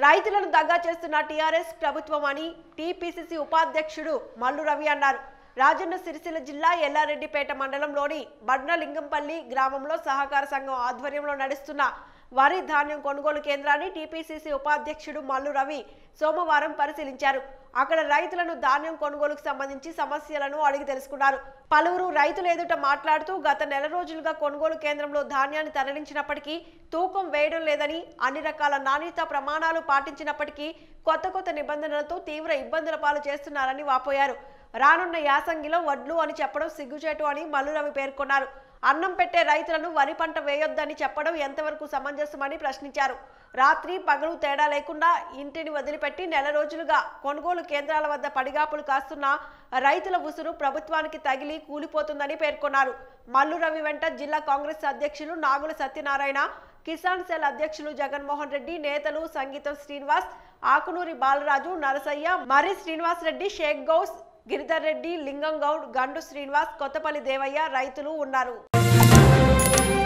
రైతులను దగ్గా చేస్తున్న టీఆర్ఎస్ ప్రభుత్వం అని టీపీసీసీ ఉపాధ్యక్షుడు మల్లు రవి అన్నారు రాజన్న సిరిసిల్ల జిల్లా ఎల్లారెడ్డిపేట మండలంలోని బండ్లలింగంపల్లి గ్రామంలో సహకార సంఘం ఆధ్వర్యంలో నడుస్తున్న వరి ధాన్యం కొనుగోలు కేంద్రాన్ని టీపీసీసీ ఉపాధ్యక్షుడు మల్లు రవి సోమవారం పరిశీలించారు అక్కడ రైతులను ధాన్యం కొనుగోలుకు సంబంధించి సమస్యలను అడిగి తెలుసుకున్నారు పలువురు రైతులు ఎదుట మాట్లాడుతూ గత నెల రోజులుగా కొనుగోలు కేంద్రంలో ధాన్యాన్ని తరలించినప్పటికీ తూకం వేయడం లేదని అన్ని రకాల నాణ్యత ప్రమాణాలు పాటించినప్పటికీ కొత్త కొత్త నిబంధనలతో తీవ్ర ఇబ్బందుల పాలు చేస్తున్నారని వాపోయారు రానున్న యాసంగిలో వడ్లు అని చెప్పడం సిగ్గుచేటు అని మల్లురవి పేర్కొన్నారు అన్నం పెట్టే రైతులను వరి పంట వేయొద్దని చెప్పడం ఎంతవరకు సమంజసమని ప్రశ్నించారు రాత్రి పగలు తేడా లేకుండా ఇంటిని వదిలిపెట్టి నెల రోజులుగా కొనుగోలు కేంద్రాల వద్ద పడిగాపులు కాస్తున్న రైతుల ఉసురు ప్రభుత్వానికి తగిలి కూలిపోతుందని పేర్కొన్నారు మల్లు రవి వెంట జిల్లా కాంగ్రెస్ అధ్యక్షులు నాగుల సత్యనారాయణ కిసాన్ సెల్ అధ్యక్షులు జగన్మోహన్ రెడ్డి నేతలు సంగీతం శ్రీనివాస్ ఆకునూరి బాలరాజు నరసయ్య మర్రి శ్రీనివాస్ రెడ్డి షేక్ గౌస్ గిరిధర్ రెడ్డి లింగం గౌడ్ గండు శ్రీనివాస్ కొత్తపల్లి దేవయ్య రైతులు ఉన్నారు